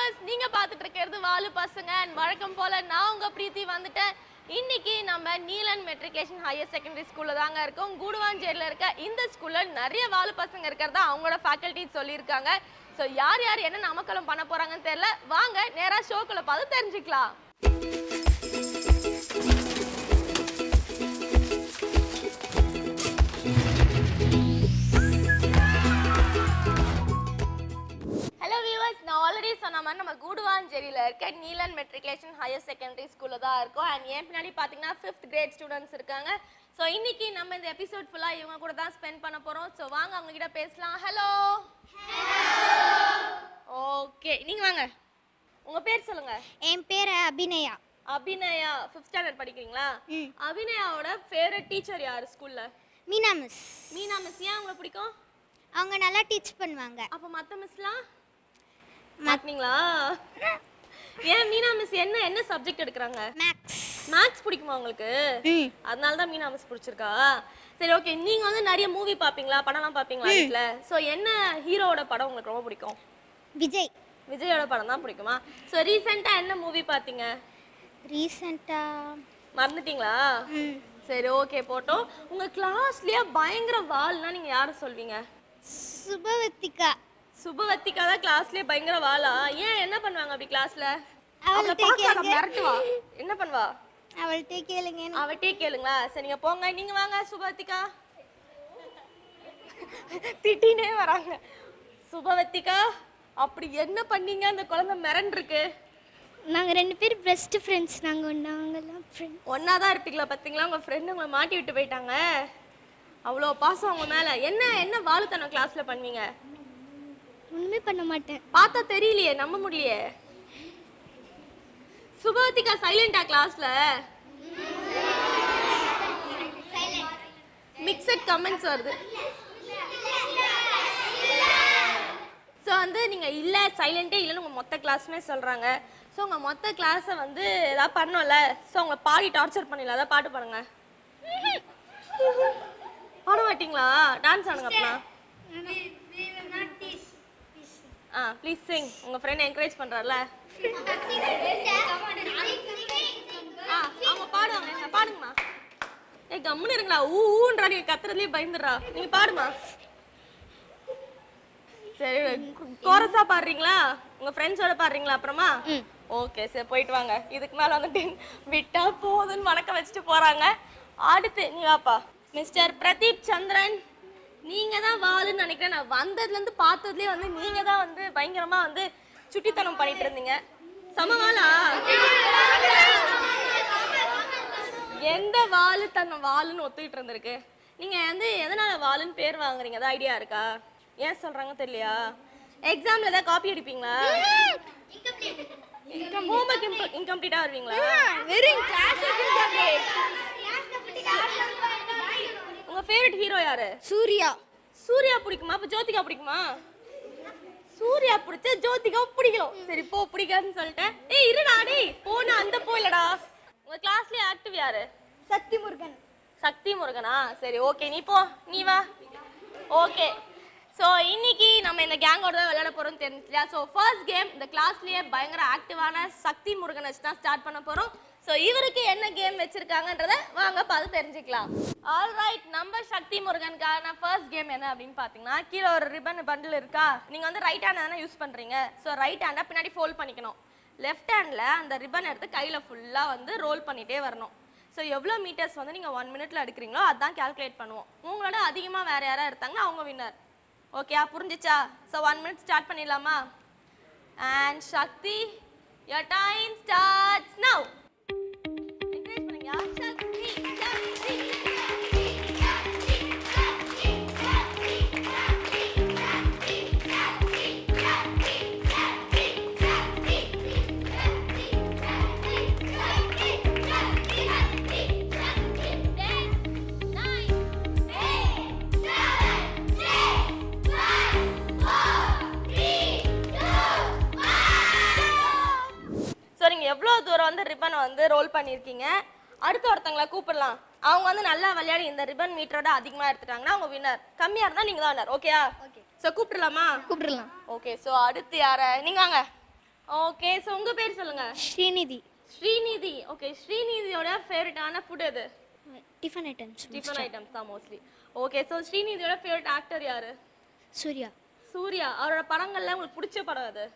Viewers நீங்க பார்த்துட்டு இருக்கிறது வாலு பசங்க and வழக்கம் போல நான் உங்க பிரீத்தி வந்துட்டேன் இன்னைக்கு நம்ம நீலன் மெட்ரிகுலேஷன் ஹையர் செகண்டரி ஸ்கூல்ல தாங்க இருக்கோம் கூடுவாஞ்சேரியில் இருக்க இந்த ஸ்கூல்ல நிறைய வாலு பசங்க இருக்கிறதா அவங்களோட ஃபேக்கல்டிஸ் சொல்லியிருக்காங்க ஸோ யார் யார் என்ன நாமக்கலம் பண்ண போறாங்கன்னு தெரியல வாங்க நேரா ஷோக்குள்ள பார்த்து தெரிஞ்சுக்கலாம் ஹலோ வியூவர்ஸ் நான் ஆல்ரெடி சொன்ன மாதிரி நம்ம கூடுவாஞ்சேரியில் இருக்க நீலன் மெட்ரிகுலேஷன் ஹையர் செகண்டரி ஸ்கூலில் தான் இருக்கோம் அண்ட் என் பின்னாடி பார்த்தீங்கன்னா ஃபிஃப்த் கிரேட் ஸ்டூடெண்ட்ஸ் இருக்காங்க ஸோ இன்னைக்கு நம்ம இந்த எபிசோட் ஃபுல்லாக இவங்க கூட தான் ஸ்பெண்ட் பண்ண போகிறோம் ஸோ வாங்க அவங்க கிட்ட பேசலாம் ஹலோ ஓகே நீங்கள் வாங்க உங்கள் பேர் சொல்லுங்க என் பேர் அபிநயா அபிநயா ஃபிஃப்த் ஸ்டாண்டர்ட் படிக்கிறீங்களா ம். அபிநயாவோட ஃபேவரட் டீச்சர் யார் ஸ்கூலில் மீனா மிஸ் மீனா மிஸ் ஏன் உங்களை பிடிக்கும் அவங்க நல்லா டீச் பண்ணுவாங்க அப்போ மற்ற மிஸ்லாம் மாட்டினீங்களா ஏன் மீனா மிஸ் என்ன என்ன சப்ஜெக்ட் எடுக்கிறாங்க மேக்ஸ் மேக்ஸ் பிடிக்குமா உங்களுக்கு ம் அதனால தான் மீனா மிஸ் பிடிச்சிருக்கா சரி ஓகே நீங்க வந்து நிறைய மூவி பாப்பீங்களா படம்லாம் பாப்பீங்களா வீட்ல சோ என்ன ஹீரோவோட படம் உங்களுக்கு ரொம்ப பிடிக்கும் விஜய் விஜயோட படம் தான் பிடிக்குமா சோ ரீசெண்டா என்ன மூவி பாத்தீங்க ரீசெண்டாக மறந்துட்டீங்களா ம் சரி ஓகே போட்டோம் உங்க கிளாஸ்லயே பயங்கர வால்னா நீங்க யாரை சொல்வீங்க சுபவத்திகா சுபவத்திகா தான் கிளாஸ்லயே பயங்கர வாளா ஏன் என்ன பண்ணுவாங்க அப்படி கிளாஸ்ல அவளை அவள்கிட்ட பார்க்க கேளுங்க. மிரட்டுவா என்ன பண்ணுவா அவள்கிட்ட கேளுங்க அவட்டே கேளுங்களா சரி நீங்க போங்க நீங்க வாங்க சுபவத்திகா திட்டினே வராங்க சுபவத்திகா அப்படி என்ன பண்ணீங்க அந்த குழந்தை மிரண்டிருக்கு நாங்கள் ரெண்டு பேரும் பெஸ்ட் ஃப்ரெண்ட்ஸ் நாங்கள் ஒன்றாங்கலாம் ஃப்ரெண்ட் ஒன்னா தான் இருப்பீங்களா பார்த்தீங்களா உங்க ஃப்ரெண்டு உங்களை மாட்டி விட்டு போயிட்டாங்க அவ்வளோ பாசம் அவங்க மேல என்ன என்ன வாழுத்தனம் கிளாஸ்ல பண்ணுவீங்க ஒன்றுமே பண்ண மாட்டேன் பார்த்தா தெரியலையே நம்ப முடியலையே சுபவத்திகா சைலண்டா கிளாஸ்ல மிக்சட் கமெண்ட்ஸ் வருது ஸோ வந்து நீங்கள் இல்லை சைலண்டே இல்லைன்னு உங்கள் மொத்த கிளாஸுமே சொல்கிறாங்க ஸோ உங்கள் மொத்த கிளாஸை வந்து ஏதாவது பண்ணோம்ல ஸோ உங்களை பாடி டார்ச்சர் பண்ணிடல அதான் பாட்டு பாடுங்க பாட மாட்டீங்களா டான்ஸ் ஆடுங்க அப்படின்னா ஆ ப்ளீஸ் சிங் உங்கள் ஃப்ரெண்ட் என்கரேஜ் பண்ணுறாருல ஆ அவங்க பாடுவாங்க பாடுங்கம்மா ஏ கம்முன்னு இருங்களா ஊ ஊன்றா நீங்க கத்துறதுலயே பயந்துடுறா நீங்க பாடுமா சரி கோரஸா பாடுறீங்களா உங்க ஃப்ரெண்ட்ஸோட பாடுறீங்களா அப்புறமா ஓகே சரி போயிட்டு வாங்க இதுக்கு மேல வந்துட்டு விட்டா போதுன்னு வணக்கம் வச்சுட்டு போறாங்க அடுத்து நீ வாப்பா மிஸ்டர் பிரதீப் சந்திரன் நீங்க தான் வாளுன்னு நினைக்கிறேன் நான் வந்ததுல இருந்து பார்த்ததுலயே வந்து நீங்க தான் வந்து பயங்கரமா வந்து சுட்டித்தனம் பண்ணிட்டு இருந்தீங்க சமவாளா எந்த வாலு தன்னை வாலுன்னு ஒத்துக்கிட்டு இருந்திருக்கு நீங்க வந்து எதனால வாலுன்னு பேர் வாங்குறீங்க ஏதாவது ஐடியா இருக்கா ஏன் சொல்றாங்க தெரியலையா எக்ஸாம்ல ஏதாவது காப்பி அடிப்பீங்களா ஹோம்ஒர்க் இன்கம்ப்ளீட்டா வருவீங்களா வெறும் கிளாஸ் உங்க ஃபேவரட் ஹீரோ யாரு சூர்யா சூர்யா பிடிக்குமா அப்ப ஜோதிகா பிடிக்குமா சூர்யா பிடிச்ச ஜோதிகா பிடிக்கும் சரி போ பிடிக்காதுன்னு சொல்லிட்டேன் ஏய் இருடா டேய் போனா அந்த போ இல்லடா உங்க கிளாஸ்லயே ஆக்டிவ் யாரு சக்தி முருகன் சக்தி முருகனா சரி ஓகே நீ போ நீ வா ஓகே ஸோ இன்னைக்கு நம்ம இந்த கேங்கோட தான் விளையாட போறோம் தெரிஞ்சியா ஸோ ஃபர்ஸ்ட் கேம் இந்த கிளாஸ்லயே பயங்கர ஆக்டிவான சக்தி முருகன் வச்சு தான் ஸ்டார்ட் பண்ண போறோம் ஸோ இவருக்கு என்ன கேம் வச்சிருக்காங்கன்றத வாங்க பார்த்து தெரிஞ்சுக்கலாம் ஆல்ரைட் நம்ம சக்தி முருகனுக்கான ஃபர்ஸ்ட் கேம் என்ன அப்படின்னு பார்த்தீங்கன்னா கீழே ஒரு ரிப்பன் பண்டில் இருக்கா நீங்க வந்து ரைட் ஹேண்ட் தானே யூஸ் பண்றீங்க ஸோ ரைட் ஹேண்டை பின்னாடி ஃபோல்ட் பண்ணிக்கணும் லெஃப்ட் ஹேண்டில் அந்த ரிப்பன் எடுத்து கையில் ஃபுல்லாக வந்து ரோல் பண்ணிட்டே வரணும் ஸோ எவ்வளோ மீட்டர்ஸ் வந்து நீங்கள் ஒன் மினிட்ல எடுக்கிறீங்களோ அதான் கால்குலேட் பண்ணுவோம் உங்களோட அதிகமாக வேற யாராவது எடுத்தாங்க அவங்க வின்னர் ஓகேயா புரிஞ்சிச்சா ஸோ ஒன் மினிட் ஸ்டார்ட் பண்ணிடலாமா and Sakthi your time starts now encourage பண்ணுங்க சக்தி சக்தி ஸோ நீங்கள் எவ்வளோ தூரம் வந்து ரிப்பனை வந்து ரோல் பண்ணியிருக்கீங்க அடுத்து ஒருத்தங்கள கூப்பிடலாம் அவங்க வந்து நல்லா விளையாடி இந்த ரிப்பன் மீட்டரோட அதிகமாக எடுத்துட்டாங்கன்னா அவங்க வின்னர் கம்மியாக இருந்தால் நீங்கள் தான் வின்னர் ஓகேயா ஓகே ஸோ கூப்பிடலாமா கூப்பிடலாம் ஓகே ஸோ அடுத்து யார நீங்க வாங்க ஓகே ஸோ உங்க பேர் சொல்லுங்க ஸ்ரீநிதி ஸ்ரீநிதி ஓகே ஸ்ரீநிதியோட ஃபேவரட்டான ஃபுட் எது டிஃபன் ஐட்டம்ஸ் டிஃபன் ஐட்டம்ஸ் தான் மோஸ்ட்லி ஓகே ஸோ ஸ்ரீநிதியோட ஃபேவரட் ஆக்டர் யாரு சூர்யா சூர்யா அவரோட படங்கள்ல உங்களுக்கு பிடிச்ச படம் அது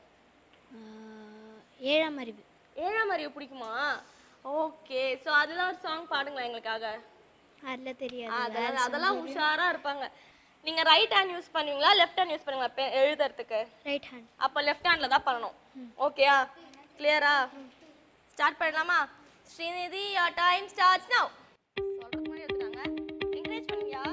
ஏழாம் அறிவு ஏழாம் அறிவு பிடிக்குமா ஓகே ஸோ அதெல்லாம் ஒரு சாங் பாடுங்களேன் எங்களுக்காக அதில் தெரியாது அதெல்லாம் அதெல்லாம் உஷாரா இருப்பாங்க நீங்க ரைட் ஹேண்ட் யூஸ் பண்ணுவீங்களா லெஃப்ட் ஹேண்ட் யூஸ் பண்ணுவீங்களா pe- எழுதுறதுக்கு ரைட் ஹேண்ட் அப்போ லெஃப்ட் ஹேண்ட்ல தான் பண்ணணும் ஓகேயா கிளியரா ஸ்டார்ட் பண்ணலாமா Srinidhi your time starts now சொல்றதுக்கு முன்னாடி எடுத்துட்டாங்க என்கரேஜ் பண்ணுவியா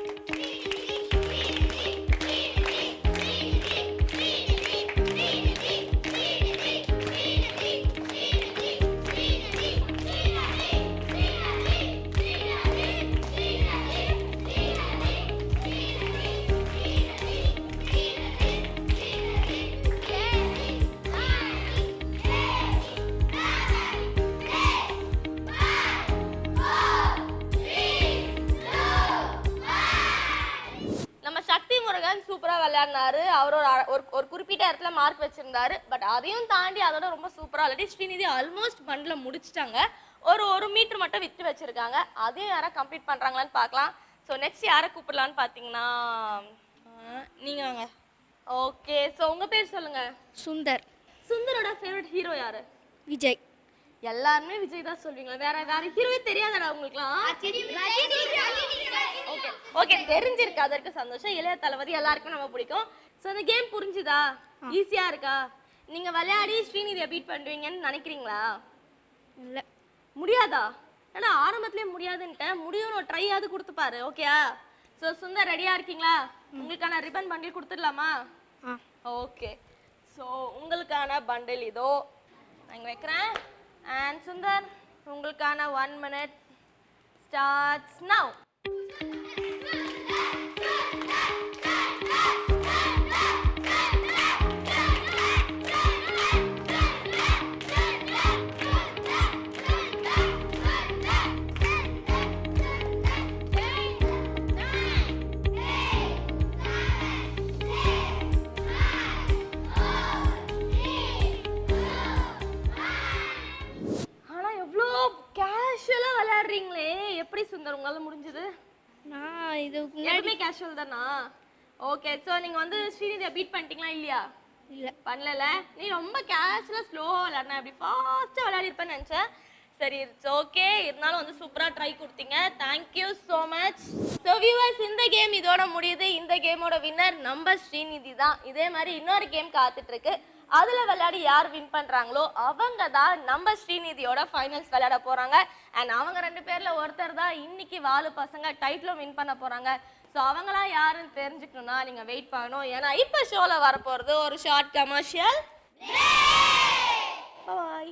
நம்ம சக்தி முருகன் சூப்பரா விளையாடினாரு அவர் ஒரு அ- ஒரு ஒரு குறிப்பிட்ட இடத்துல மார்க் வச்சிருந்தாரு பட் அதையும் தாண்டி அதோட ரொம்ப சூப்பரா ஆல்ரெடி ஸ்ரீநிதி ஆல்மோஸ்ட் பண்ட்ல முடிச்சிட்டாங்க ஒரு ஒரு மீட்டர் மட்டும் விட்டு வச்சிருக்காங்க அதையும் யாரா கம்ப்ளீட் பண்றாங்களான்னு பார்க்கலாம் ஸோ நெக்ஸ்ட் யாரை கூப்பிடலான்னு பார்த்தீங்கன்னா ஆ, நீங்க வாங்க ஓகே ஸோ உங்க பேர் சொல்லுங்க சுந்தர் சுந்தரோட ஃபேவரட் ஹீரோ யாரு விஜய் எல்லாருமே விஜய் தான் சொல்வீங்களா வேற வேற ஹீரோவே தெரியாதடா உங்களுக்குலாம் ஓகே ஓகே தெரிஞ்சிருக்கு அதற்கு சந்தோஷம் இளைய தளபதி எல்லாருக்கும் நம்ம பிடிக்கும் ஸோ அந்த கேம் புரிஞ்சுதா ஈஸியா இருக்கா நீங்க விளையாடி ஸ்ரீநிதியை பீட் பண்ணுவீங்கன்னு நினைக்கிறீங்களா இல்லை முடியாதா ஏன்னா ஆரம்பத்திலே முடியாதுன்ட்டேன் முடியும் ஒரு ட்ரை ஆகுது கொடுத்து பாரு ஓகேயா ஸோ சுந்தர் ரெடியா இருக்கீங்களா உங்களுக்கான ரிப்பன் பண்டில் கொடுத்துடலாமா ஆ ஓகே ஸோ உங்களுக்கான பண்டில் இதோ நான் இங்கே வைக்கிறேன் அண்ட் சுந்தர் உங்களுக்கான ஒன் மினிட் ஸ்டார்ட்ஸ் நவ் ஆனா எவ்வளோ கேஷுவலா விளையாடுறீங்களே எப்படி சுந்தர் உங்களால முடிஞ்சது நான் இது எப்பவுமே கேஷுவல் தானா ஓகே ஸோ நீங்க வந்து ஸ்ரீநிதியை பீட் பண்ணிட்டீங்களா இல்லையா இல்லை பண்ணல நீ ரொம்ப கேஷுவலாக ஸ்லோவாக விளையாடின அப்படி ஃபாஸ்ட்டாக விளையாடிருப்பேன்னு நினச்சேன் சரி இட்ஸ் ஓகே இருந்தாலும் வந்து சூப்பராக ட்ரை கொடுத்தீங்க thank you so much so viewers இந்த கேம் இதோட முடியுது இந்த கேமோட வின்னர் நம்ம ஸ்ரீநிதி தான் இதே மாதிரி இன்னொரு கேம் காத்துட்டு இருக்கு அதில் விளையாடி யார் வின் பண்ணுறாங்களோ அவங்க தான் நம்ம ஸ்ரீநிதியோட ஃபைனல்ஸ் விளையாட போகிறாங்க அண்ட் அவங்க ரெண்டு பேரில் ஒருத்தர் தான் இன்னைக்கு வாலு பசங்க டைட்டிலும் வின் பண்ண போகிறாங்க ஸோ அவங்களாம் யாருன்னு தெரிஞ்சுக்கணும்னா நீங்கள் வெயிட் பண்ணணும் ஏன்னா இப்போ ஷோவில் வரப்போகிறது ஒரு short commercial bye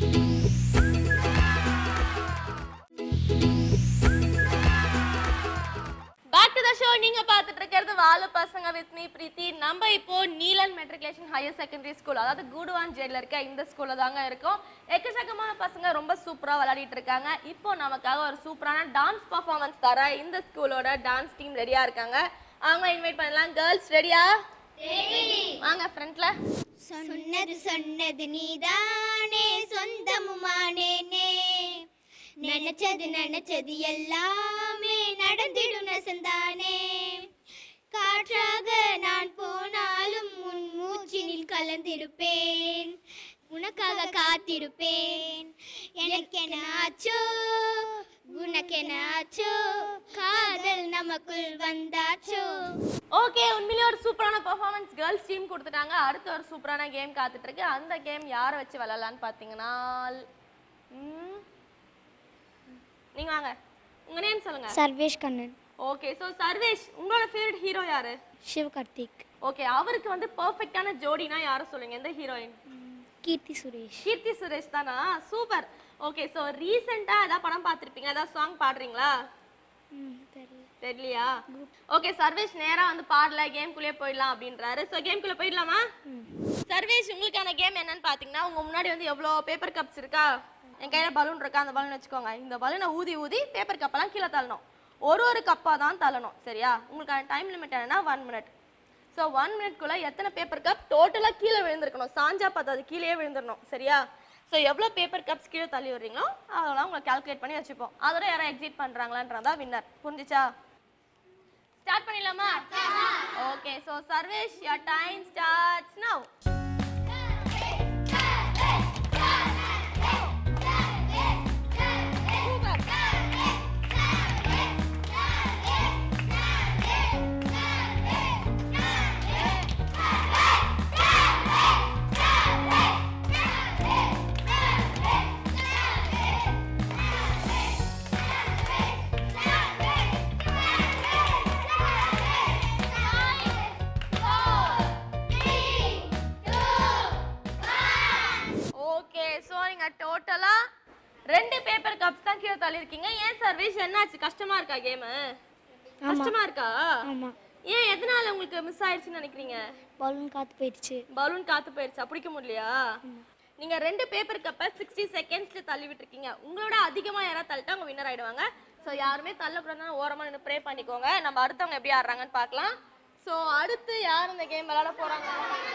back to the show நீங்க பார்த்துட்டு இருக்கிறது வாலு பசங்க வித் மீ பிரீத்தி நம்ம இப்போ Neelan matriculation higher secondary school அதாவது கூடுவான் ஜெயில இருக்க இந்த ஸ்கூல்ல தாங்க இருக்கோம் எக்கச்சக்கமான பசங்க ரொம்ப சூப்பரா விளையாடிட்டு இருக்காங்க இப்போ நமக்காக ஒரு சூப்பரான டான்ஸ் பர்ஃபார்மன்ஸ் தர இந்த ஸ்கூலோட டான்ஸ் டீம் ரெடியா இருக்காங்க அவங்க இன்வைட் பண்ணலாம் கேர்ள்ஸ் ரெடியா வாங்க ஃப்ரண்ட்ல சொன்னது சொன்னது நீதானே சொந்தமுமானேனே நினைச்சது நினைச்சது எல்லாமே நடந்திடும் நசந்தானே காற்றாக நான் போனாலும் உன் மூச்சினில் கலந்திருப்பேன் உனக்காக காத்திருப்பேன் எனக்கென ஆச்சோ உனக்கென ஆச்சோ காதல் நமக்குள் வந்தாச்சோ ஓகே உண்மையிலேயே ஒரு சூப்பரான பெர்ஃபார்மன்ஸ் கேர்ள்ஸ் டீம் கொடுத்துட்டாங்க அடுத்து ஒரு சூப்பரான கேம் காத்துட்டு இருக்கு அந்த கேம் யாரை வச்சு விளையாடலான்னு பார்த்தீங்கன்னா ம், நீங்க வாங்க உங்க நேம் சொல்லுங்க சர்வேஷ் கண்ணன் ஓகே ஸோ சர்வேஷ் உங்களோட ஃபேவரட் ஹீரோ யாரு சிவ் கார்த்திக் ஓகே அவருக்கு வந்து பெர்ஃபெக்டான ஜோடினா யாரை சொல்லுங்க எந்த ஹீரோயின் கீர்த்தி சுரேஷ் கீர்த்தி சுரேஷ் தானா சூப்பர் ஓகே ஸோ ரீசெண்டாக ஏதாவது படம் பார்த்துருப்பீங்க ஏதாவது சாங் பாடுறீங்களா ம் தெரியல தெரியலையா ஓகே சர்வேஷ் நேரா வந்து பாடல கேம்குள்ளே போயிடலாம் அப்படின்றாரு ஸோ கேம்குள்ளே போயிடலாமா சர்வேஷ் உங்களுக்கான கேம் என்னன்னு பார்த்தீங்கன்னா உங்க முன்னாடி வந்து எவ்வளோ பேப்பர் கப்ஸ் இருக்கா என் கையில பலூன் இருக்கா அந்த பலூன் வச்சுக்கோங்க இந்த பலூனை ஊதி ஊதி பேப்பர் கப்பெல்லாம் கீழே தள்ளணும் ஒரு ஒரு கப்பாக தான் தள்ளணும் சரியா உங்களுக்கான டைம் லிமிட் என்னன்னா ஒன் மினிட் ஸோ ஒன் மினிட்குள்ள எத்தனை பேப்பர் கப் டோட்டலாக கீழே விழுந்திருக்கணும் சாஞ்சா பார்த்து அது கீழே விழுந்துடணும் சரியா ஸோ எவ்வளோ பேப்பர் கப்ஸ் கீழே தள்ளி விடுறீங்களோ அதெல்லாம் உங்களை கால்குலேட் பண்ணி வச்சுப்போம் அதோட யாரும் எக்ஸிட் பண்ணுறாங்களான்றதா வின்னர் புரிஞ்சுச்சா ஸ்டார்ட் பண்ணிடலாமா okay so Sarvesh your time starts now okay so நீங்க டோட்டலா ரெண்டு பேப்பர் கப்ஸ் தான் கீழே தள்ளியிருக்கீங்க ஏன் சர்வேஷ் என்னாச்சு கஷ்டமா இருக்கா கேமு கஷ்டமா இருக்கா ஆமாம் ஏன் எதனால உங்களுக்கு மிஸ் ஆயிடுச்சுன்னு நினைக்கிறீங்க பலூன் காத்து போயிடுச்சு பலூன் காத்து போயிடுச்சா பிடிக்க முடியலையா நீங்க ரெண்டு பேப்பர் கப்பை சிக்ஸ்டி செகண்ட்ஸ்ல தள்ளி விட்டுருக்கீங்க உங்களோட அதிகமா யாராவது தள்ளிட்டா அவங்க வின்னர் ஆயிடுவாங்க ஸோ யாருமே தள்ளக்கூடாதுன்னு ஓரமா நின்று ப்ரே பண்ணிக்கோங்க நம்ம அடுத்தவங்க எப்படி ஆடுறாங்கன்னு பார்க்கலாம் ஸோ அடுத்து யார் இந்த கேம் விளையாட போறாங்க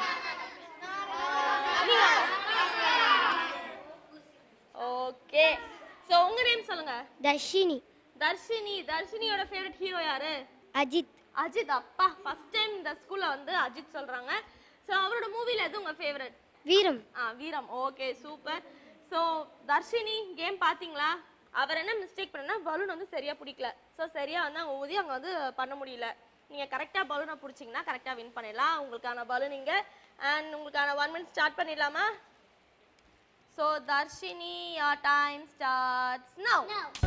ஓகே ஸோ உங்க நேம் சொல்லுங்க தர்ஷினி தர்ஷினி தர்ஷினியோட ஃபேவரட் ஹீரோ யாரு அஜித் அஜித் அப்பா ஃபர்ஸ்ட் டைம் இந்த ஸ்கூல்ல வந்து அஜித் சொல்றாங்க ஸோ அவரோட மூவில எது உங்க ஃபேவரட் வீரம் ஆ Veeram okay super so Dharshini game பார்த்தீங்களா அவர் என்ன மிஸ்டேக் பண்ணா பலூன் வந்து சரியா பிடிக்கல ஸோ சரியா வந்து அவங்க ஊதி அவங்க வந்து பண்ண முடியல நீங்க கரெக்டா பலூனை பிடிச்சிங்கன்னா கரெக்டா வின் பண்ணிடலாம் உங்களுக்கான பலூன் இங்க அண்ட் உங்களுக்கான ஒன் மினிட் ஸ்டார்ட் பண்ணிடலாமா so Dharshini your time starts now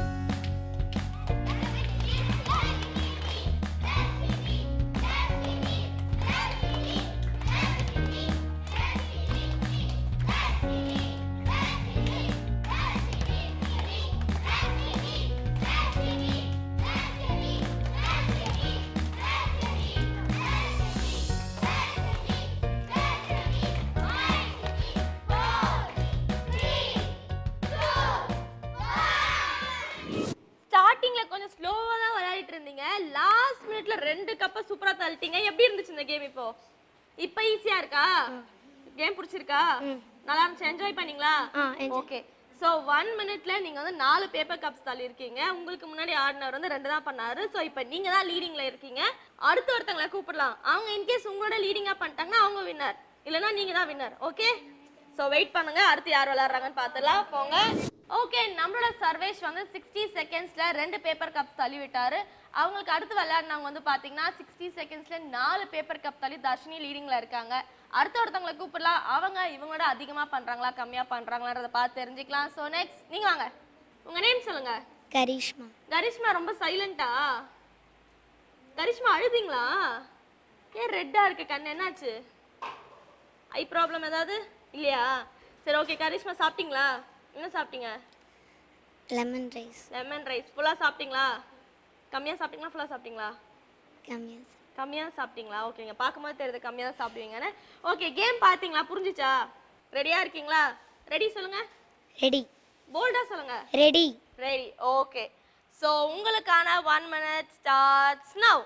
ஸ்டார்டிங்ல கொஞ்சம் ஸ்லோவா தான் விளையாடிட்டு இருந்தீங்க லாஸ்ட் மினிட்ல ரெண்டு கப்பை சூப்பரா தள்ளிட்டீங்க எப்படி இருந்துச்சு இந்த கேம் இப்போ இப்போ ஈஸியா இருக்கா கேம் பிடிச்சிருக்கா நல்லா இருந்துச்சு என்ஜாய் பண்ணீங்களா ஆ enjoy. ஓகே ஸோ ஒன் மினிட்ல நீங்க வந்து நாலு பேப்பர் கப்ஸ் தள்ளி இருக்கீங்க உங்களுக்கு முன்னாடி ஆடினவர் வந்து ரெண்டு தான் பண்ணாரு ஸோ இப்போ நீங்க தான் லீடிங்ல இருக்கீங்க அடுத்து ஒருத்தங்களை கூப்பிடலாம் அவங்க இன்கேஸ் உங்களோட லீடிங்கா பண்ணிட்டாங்கன்னா அவங்க வின்னர் இல்லைன்னா நீங்க தான் வின்னர் ஓகே ஸோ வெயிட் பண்ணுங்க அடுத்து யார் விளையாடுறாங்கன்னு பார்த்துலாம் போங்க ஓகே நம்மளோட சர்வேஷ் வந்து சிக்ஸ்டி செகண்ட்ஸ்ல ரெண்டு பேப்பர் கப் தள்ளி விட்டாரு அவங்களுக்கு அடுத்து விளையாடினவங்க வந்து பாத்தீங்கன்னா சிக்ஸ்டி செகண்ட்ஸ்ல நாலு பேப்பர் கப் தள்ளி தர்ஷினி லீடிங்ல இருக்காங்க அடுத்த ஒருத்தவங்களை கூப்பிடலாம் அவங்க இவங்களோட அதிகமா பண்றாங்களா கம்மியா பண்றாங்களான்றத பார்த்து தெரிஞ்சுக்கலாம் ஸோ நெக்ஸ்ட் நீங்க வாங்க உங்க நேம் சொல்லுங்க கரிஷ்மா கரிஷ்மா ரொம்ப சைலண்டா கரிஷ்மா அழுதீங்களா ஏன் ரெட்டா இருக்கு கண்ணு என்னாச்சு ஐ ப்ராப்ளம் ஏதாவது இல்லையா சரி ஓகே கரிஷ்மா சாப்பிட்டீங்களா என்ன சாப்பிட்டீங்க லெமன் ரைஸ் லெமன் ரைஸ் ஃபுல்லாக சாப்பிட்டீங்களா கம்மியாக சாப்பிட்டீங்களா ஃபுல்லாக சாப்பிட்டீங்களா கம்மியாக கம்மியாக சாப்பிட்டீங்களா ஓகேங்க பார்க்கும்போது தெரியுது கம்மியாக தான் சாப்பிடுவீங்கன்னு ஓகே கேம் பார்த்தீங்களா புரிஞ்சுச்சா ரெடியாக இருக்கீங்களா ரெடி சொல்லுங்க ரெடி போல்டாக சொல்லுங்க ரெடி ரெடி ஓகே ஸோ உங்களுக்கான ஒன் மினிட் ஸ்டார்ட்ஸ் நவ்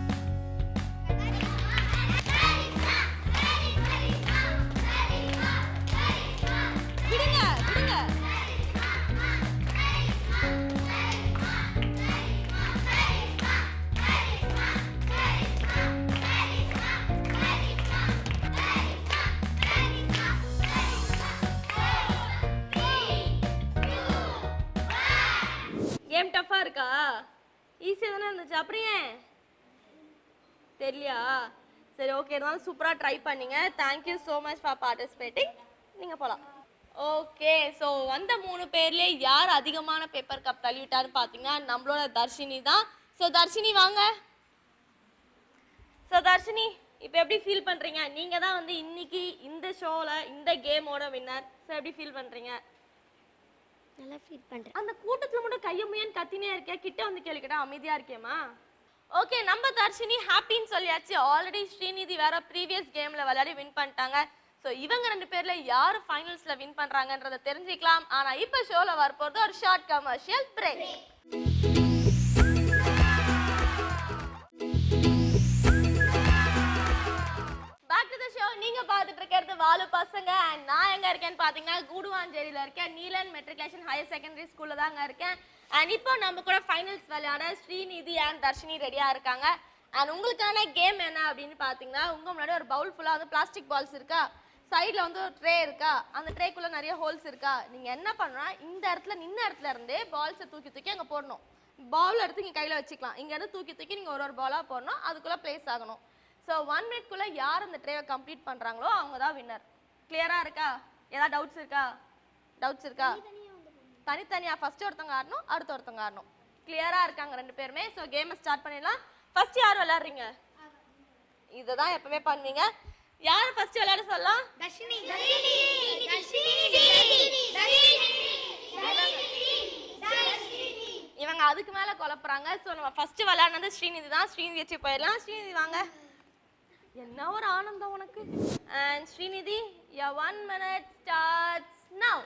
விடுங்க விடுங்க கேம் டஃபா இருக்கா ஈஸியாக தானே இருந்துச்சு அப்புறம் ஏன் தெரியலையா சரி ஓகே இருந்தாலும் சூப்பராக ட்ரை பண்ணீங்க thank you so much for participating நீங்கள் போகலாம் ஓகே ஸோ வந்த மூணு பேர்லேயே யார் அதிகமான பேப்பர் கப் தள்ளிவிட்டாருன்னு பார்த்தீங்கன்னா நம்மளோட தர்ஷினி தான் ஸோ தர்ஷினி வாங்க ஸோ தர்ஷினி இப்போ எப்படி ஃபீல் பண்ணுறீங்க நீங்கள் தான் வந்து இன்னைக்கு இந்த ஷோவில் இந்த கேமோட வின்னர் ஸோ எப்படி ஃபீல் பண்ணுறீங்க நல்லா ஃபீல் பண்ணுறேன் அந்த கூட்டத்துல மட்டும் கைய முயன் கத்தினே இருக்கியா கிட்ட வந்து கேளுக்கிட்டா அமைதியா இருக்கேமா ஓகே நம்ம தர்ஷினி ஹாப்பின்னு சொல்லியாச்சு ஆல்ரெடி ஸ்ரீநிதி வேற ப்ரீவியஸ் கேம்ல விளையாடி வின் பண்ணிட்டாங்க ஸோ இவங்க ரெண்டு பேர்ல யார் ஃபைனல்ஸ்ல வின் பண்றாங்கன்றத தெரிஞ்சுக்கலாம் ஆனா இப்போ ஷோல வரப்போறது ஒரு ஷார்ட் கமர்ஷியல் பிரேக் இருக்கிறது வாலு பசங்க அண்ட் நான் எங்க இருக்கேன்னு பாத்தீங்கன்னா கூடுவாஞ்சேரியில இருக்கேன் நீலன் மெட்ரிகுலேஷன் ஹையர் செகண்டரி ஸ்கூல்ல தாங்க இருக்கேன் அண்ட் இப்போ நம்ம கூட ஃபைனல்ஸ் விளையாட ஸ்ரீநிதி அண்ட் தர்ஷினி ரெடியா இருக்காங்க அண்ட் உங்களுக்கான கேம் என்ன அப்படின்னு பாத்தீங்கன்னா உங்க முன்னாடி ஒரு பவுல் ஃபுல்லா வந்து பிளாஸ்டிக் பால்ஸ் இருக்கா சைடில் வந்து ஒரு ட்ரே இருக்கா அந்த ட்ரேக்குள்ளே நிறைய ஹோல்ஸ் இருக்கா நீங்கள் என்ன பண்ணணும்னா இந்த இடத்துல நின்ன இடத்துல இருந்தே பால்ஸை தூக்கி தூக்கி அங்கே போடணும் பால் எடுத்து நீங்கள் கையில் வச்சுக்கலாம் இங்கேருந்து தூக்கி தூக்கி நீங்கள் ஒரு ஒரு பாலாக போடணும் அதுக்குள்ளே ப்ளேஸ் ஆகணும் ஸோ ஒன் மினிட்குள்ளே யார் அந்த ட்ரேவை கம்ப்ளீட் பண்ணுறாங்களோ அவங்க தான் வின்னர் கிளியராக இருக்கா ஏதாவது டவுட்ஸ் இருக்கா டவுட்ஸ் இருக்கா தனித்தனியாக ஃபர்ஸ்ட் ஒருத்தவங்க ஆடணும் அடுத்த ஒருத்தவங்க ஆடணும் கிளியராக இருக்காங்க ரெண்டு பேருமே ஸோ கேமை ஸ்டார்ட் பண்ணிடலாம் ஃபர்ஸ்ட் யார் விளையாடுறீங்க இதை தான் எப்பவுமே பண்ணுவீங்க யார் ஃபர்ஸ்ட் விளையாட சொல்லலாம் இவங்க அதுக்கு மேல குழப்புறாங்க ஸோ நம்ம ஃபர்ஸ்ட் விளையாடுனது ஸ்ரீநிதி தான் ஸ்ரீநிதி வச்சு போயிடலாம் ஸ்ரீநிதி வாங்க என்ன ஒரு ஆனந்தம் உனக்கு அண்ட் ஸ்ரீநிதி யா one minute starts now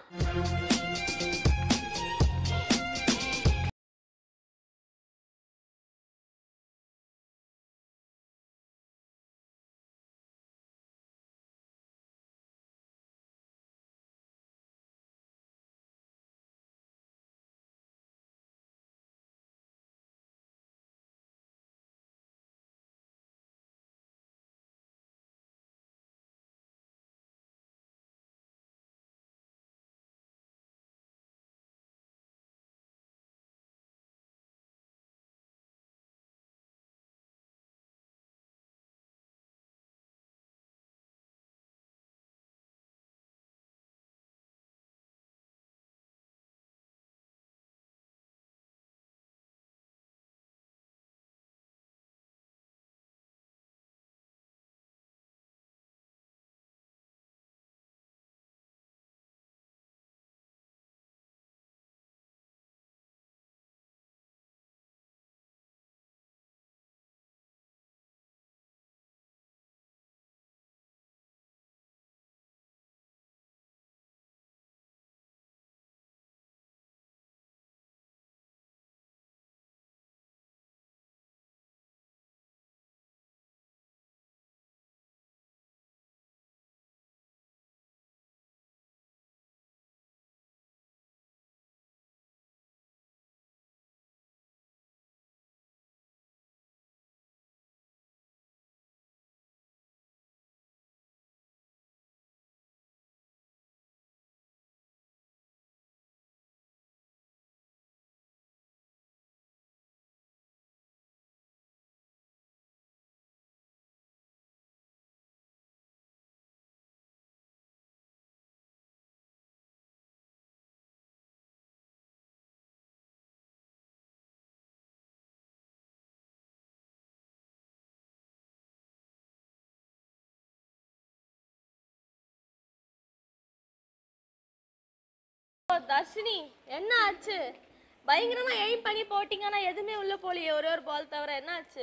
Dharshini என்ன ஆச்சு பயங்கரமா எய்ம் பண்ணி போட்டீங்க ஆனா எதுவுமே உள்ள போலியே ஒரே ஒரு பால் தவிர என்ன ஆச்சு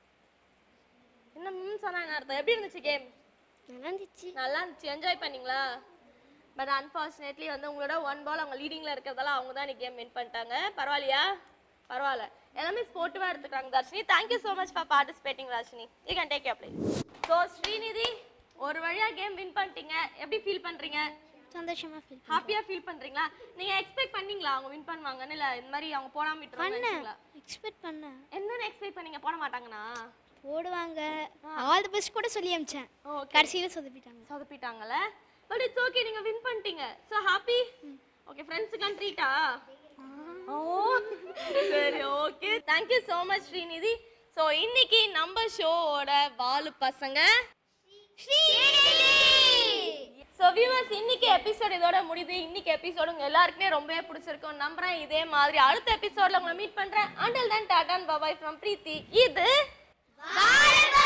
என்ன ம் சொன்னாங்க அர்த்தம் எப்படி இருந்துச்சு கேம் நல்லா இருந்துச்சு நல்லா இருந்துச்சு என்ஜாய் பண்ணீங்களா பட் அன்ஃபார்ச்சுனேட்லி வந்து உங்களோட ஒன் பால் அவங்க லீடிங்ல இருக்கிறதால அவங்க தான் கேம் வின் பண்ணிட்டாங்க பரவாயில்லையா பரவாயில்ல எல்லாமே ஸ்போர்ட்டிவா எடுத்துக்கிறாங்க Dharshini thank you so much for participating Dharshini you can take your place so Srinidhi ஒரு வழியா கேம் வின் பண்ணிட்டீங்க எப்படி ஃபீல் பண்றீங்க சந்தோஷமா ஃபீல் ஹாப்பியா ஃபீல் பண்றீங்களா நீங்க எக்ஸ்பெக்ட் பண்ணீங்களா அவங்க வின் பண்ணுவாங்கன்னு இல்ல இந்த மாதிரி அவங்க போடாம விட்டுருவாங்க எக்ஸ்பெக்ட் பண்ணேன் என்னன்னு எக்ஸ்பெக்ட் பண்ணீங்க போட மாட்டாங்கண்ணா போடுவாங்க ஆல் தி பெஸ்ட் கூட சொல்லி அமிச்சேன் ஓகே கடைசியில் சொதப்பிட்டாங்க சொதப்பிட்டாங்கல்ல பட் இட்ஸ் ஓகே நீங்க வின் பண்ணிட்டீங்க சோ ஹாப்பி ஓகே ஃப்ரெண்ட்ஸுக்கு ட்ரீட்டா ஓ சரி okay thank you so much Srinidhi so இன்னைக்கு நம்ம ஷோவோட வாலு பசங்க ஸோ வியூவர்ஸ் இன்னைக்கு எபிசோட் இதோட முடியுது இன்னைக்கு எபிசோடு உங்க எல்லாருக்குமே ரொம்பவே பிடிச்சிருக்கும் நம்புறேன் இதே மாதிரி அடுத்த எபிசோட்ல உங்களை மீட் பண்றேன் அண்டில் தென் டாடான் பபாய் ஃப்ரம் பிரீத்தி இது